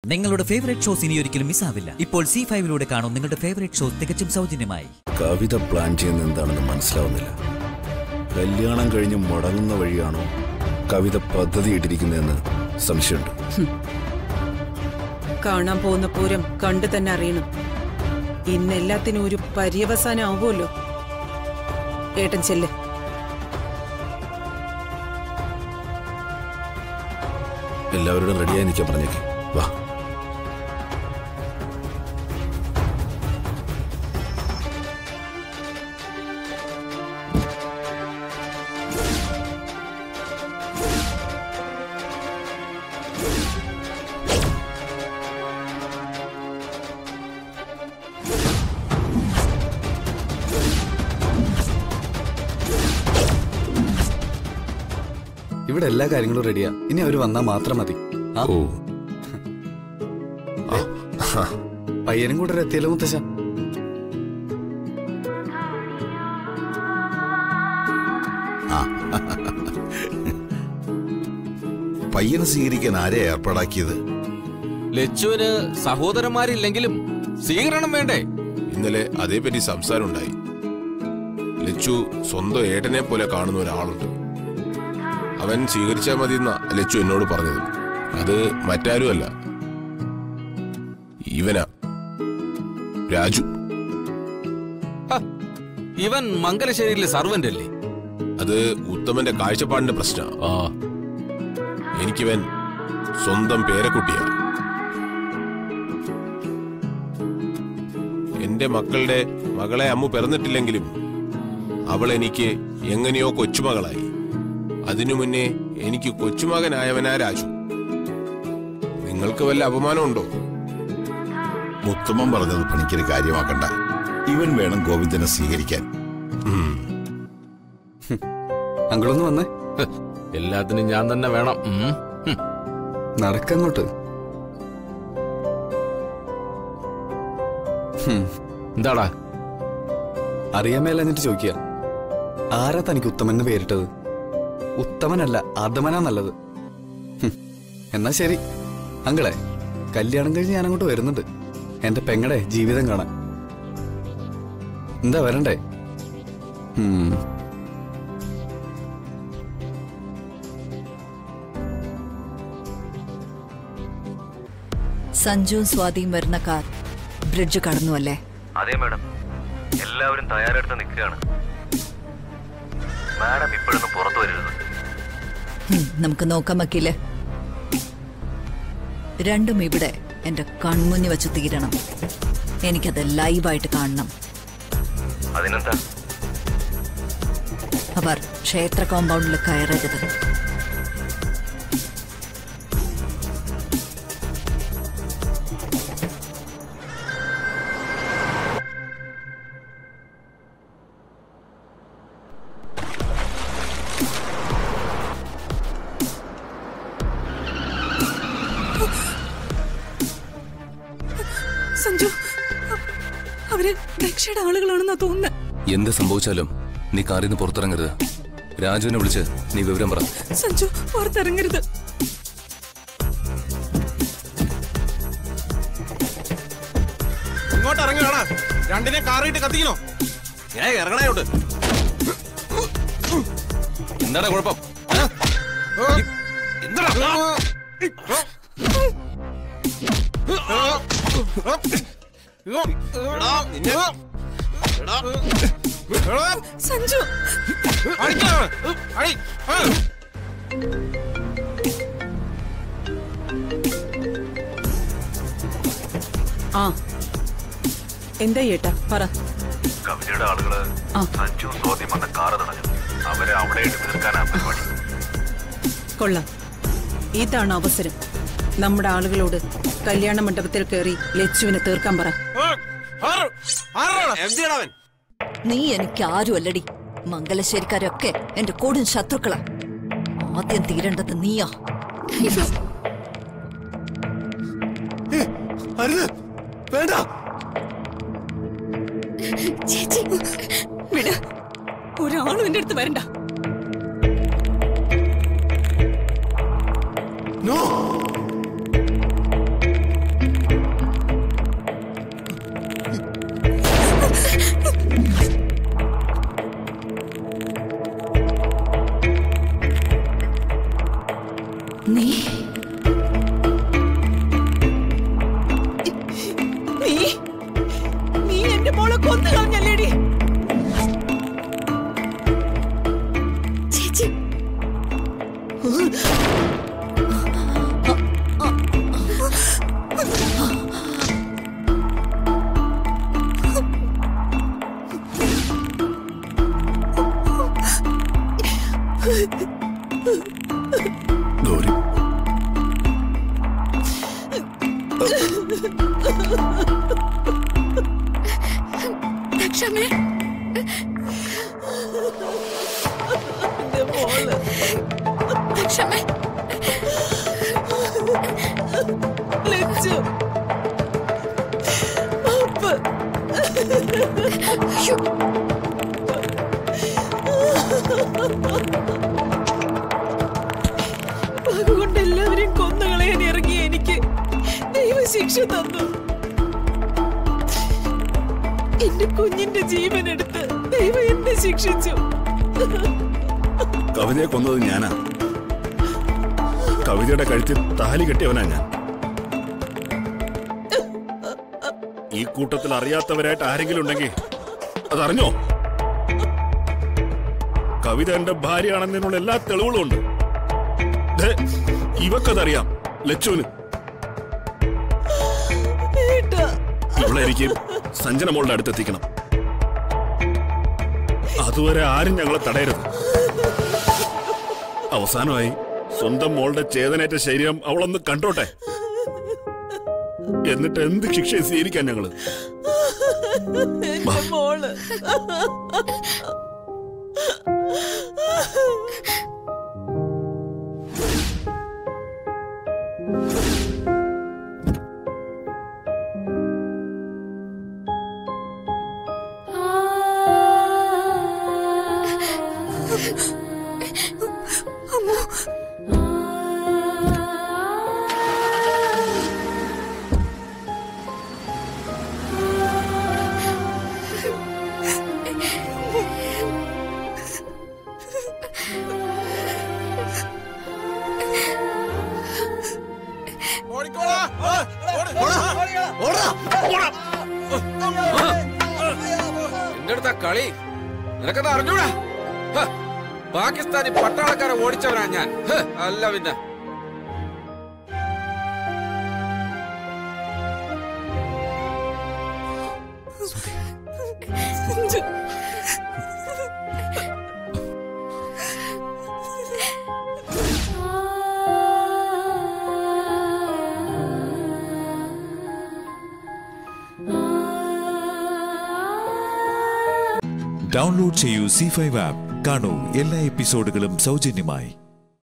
നിങ്ങളുടെ favourite shows ഇനി ഒരിക്കലും മിസ്സാവില്ല ഇപ്പോൾ സി ഫൈവിലൂടെ കാണും നിങ്ങളുടെ ഫേവറേറ്റ് ഷോ തികച്ചും സൗജന്യമായി കവിത പ്ലാൻ ചെയ്യുന്ന എന്താണെന്ന് മനസ്സിലാവുന്നില്ല കല്യാണം കഴിഞ്ഞ് മടങ്ങുന്ന വഴിയാണോ കവിത പദ്ധതി ഇട്ടിരിക്കുന്നതെന്ന് സംശയമുണ്ട് കാണാൻ പോകുന്ന പൂരം കണ്ടു തന്നെ അറിയണം ഇന്ന് എല്ലാത്തിനും ഒരു പര്യവസാനം ആവുമല്ലോ ഏട്ടൻ ചെല്ല് എല്ലാവരോടും റെഡിയായി നിൽക്കാൻ പറഞ്ഞേക്ക് വാ ഇവിടെ എല്ലാ കാര്യങ്ങളും റെഡിയാ ഇനി അവര് വന്നാൽ മാത്രം മതി ആ ഓ പയ്യനും കൂടെ എത്തിയല്ലോ മുത്തശ്ശ പയ്യനെ സ്വീകരിക്കാൻ ആരെ ഏർപ്പാടാക്കിയത് ലച്ചുവിന് സഹോദരന്മാരില്ലെങ്കിലും സ്വീകരണം വേണ്ടേ ഇന്നലെ അതേപറ്റി സംസാരമുണ്ടായി ലച്ചു സ്വന്തം ഏട്ടനെ പോലെ കാണുന്ന ഒരാളുണ്ട് അവൻ സ്വീകരിച്ചാൽ മതി എന്നാ ലച്ചു എന്നോട് പറഞ്ഞത് അത് മറ്റാരുമല്ല ഇവനാ രാജു ഹ, ഇവൻ മംഗലശ്ശേരിയിലെ സർവന്റ് അല്ലേ അത് ഉത്തമന്റെ കാഴ്ചപ്പാടിന്റെ പ്രശ്ന ആ എനിക്കിവൻ സ്വന്തം പേരക്കുട്ടിയാ എന്റെ മക്കളുടെ മകളെ അമ്മ പിറന്നിട്ടില്ലെങ്കിലും അവൾ എനിക്ക് എങ്ങനെയോ കൊച്ചുമകളായി അതിനു മുന്നേ എനിക്ക് കൊച്ചുമകനായവനാ രാജു നിങ്ങൾക്ക് വല്ല അപമാനമുണ്ടോ മുത്തമ്മൻ പറഞ്ഞത് പണിക്കൊരു കാര്യമാക്കണ്ട ഇവൻ വേണം ഗോവിന്ദനെ സ്വീകരിക്കാൻ അങ്കിളൊന്ന് വന്നേ ഹ്, എല്ലാത്തിനും ഞാൻ തന്നെ വേണം ഉം. ഹും. നടക്കങ്ങോട്ട് ഹും, എന്താടാ അറിയാൻ മേല എന്നിട്ട് ചോദിക്കുക ആരാ തനിക്ക് ഉത്തമൻ എന്ന് പേരിട്ടത് ഉത്തമനല്ല അധമനാ നല്ലത് ഹും, എന്നാ ശരി അങ്കിളെ കല്യാണം കഴിഞ്ഞ് ഞാൻ അങ്ങോട്ട് വരുന്നുണ്ട് എന്റെ പെങ്ങടെ ജീവിതം കാണാൻ എന്താ വരണ്ടേ ഉം സഞ്ജുവും സ്വാതിയും വരുന്ന കാർ ബ്രിഡ്ജ് കടന്നു അല്ലേ അതെ മാഡം എല്ലാവരും തയ്യാറെടുത്ത് നിൽക്കുകയാണ് മാഡം ഇപ്പോഴൊന്നും പുറത്തു വരരുത് ഹും, നമുക്ക് നോക്കാം വക്കീല് രണ്ടും ഇവിടെ എന്റെ കൺമുന്നി വെച്ച് തീരണം എനിക്കത് ലൈവായിട്ട് കാണണം അതിനെന്താ അവർ ക്ഷേത്ര കോമ്പൗണ്ടിൽ കയറരുത് സഞ്ജു അവര് രക്ഷയുടെ ആളുകളാണെന്നാ തോന്നുന്നത് എന്ത് സംഭവിച്ചാലും നീ കാറിൽ നിന്ന് പുറത്തിറങ്ങരുത് രാജുവിനെ വിളിച്ച് നീ വിവരം പറ സഞ്ജു പുറത്തിറങ്ങരുത് ഇങ്ങോട്ട് ഇറങ്ങി വേണ രണ്ടിനെ കാറിയിട്ട് കത്തിക്കണോ ഏ ഇറങ്ങണയോട്ട് എന്താടാ കുഴപ്പം സഞ്ജു ആ എന്താ ഏട്ടാ പറ കവിതയുടെ ആളുകള് ആ. സഞ്ജു സ്വാതി വന്ന കാറ് തടഞ്ഞു അവരെ അവിടെ ഇട്ട് തീർക്കാനാ പരിപാടി കൊള്ളാം ഇതാണ് അവസരം നമ്മുടെ ആളുകളോട് കല്യാണ മണ്ഡപത്തിൽ കയറി ലച്ചുവിനെ തീർക്കാൻ പറ എന്തിനാണവൻ നീ എനിക്ക് ആരും അല്ലടി മംഗലശ്ശേരിക്കാരൊക്കെ എന്റെ കൊടും ശത്രുക്കളാ ആദ്യം തീരേണ്ടത് നീയാ അരുത് വേണ്ട ചേച്ചി വിട് ഒരാളും എന്റെ അടുത്ത് വരണ്ട നോ ദക്ഷമേ ദക്ഷമേ ലച്ചു അപ്പ അതുകൊണ്ട് എല്ലാവരെയും കൊന്നുകളയാൻ ഇറങ്ങിയ എനിക്ക് ദൈവശിക്ഷ തന്നു എന്റെ കുഞ്ഞിന്റെ ജീവൻ എടുത്ത് ദൈവം എന്നെ ശിക്ഷിച്ചു കവിതയെ കൊന്നത് ഞാനാ കവിതയുടെ കഴുത്തിൽ താലി കെട്ടിയവനാ ഞാൻ ഈ കൂട്ടത്തിൽ അറിയാത്തവരായിട്ട് ആരെങ്കിലും ഉണ്ടെങ്കിൽ അതറിഞ്ഞോ കവിത എന്റെ ഭാര്യയാണെന്നതിനുള്ള എല്ലാ തെളിവുകളും ഉണ്ട് ദേ, ഇവക്കതറിയാം ലച്ചുവിന് ഏട്ടാ ഇവിടെ എനിക്ക് സഞ്ജന മോളുടെ അടുത്തെത്തിക്കണം അതുവരെ ആരും ഞങ്ങളെ തടയരുത് അവസാനമായി സ്വന്തം മോളുടെ ചേതനേറ്റ ശരീരം അവളൊന്ന് കണ്ടോട്ടെ എന്നിട്ട് എന്ത് ശിക്ഷ സ്വീകരിക്കാൻ ഞങ്ങള് എന്റെ മോള് എന്റെ അടുത്ത കളി നിനക്കത് അറിഞ്ഞൂടാ ഹ, പാകിസ്ഥാനി പട്ടാളക്കാരെ ഓടിച്ചവനാ ഞാൻ ഹ, അല്ല പിന്നെ ഡൗൺലോഡ് ചെയ്യൂ സി ഫൈവ് ആപ്പ് കാണൂ എല്ലാ എപ്പിസോഡുകളും സൗജന്യമായി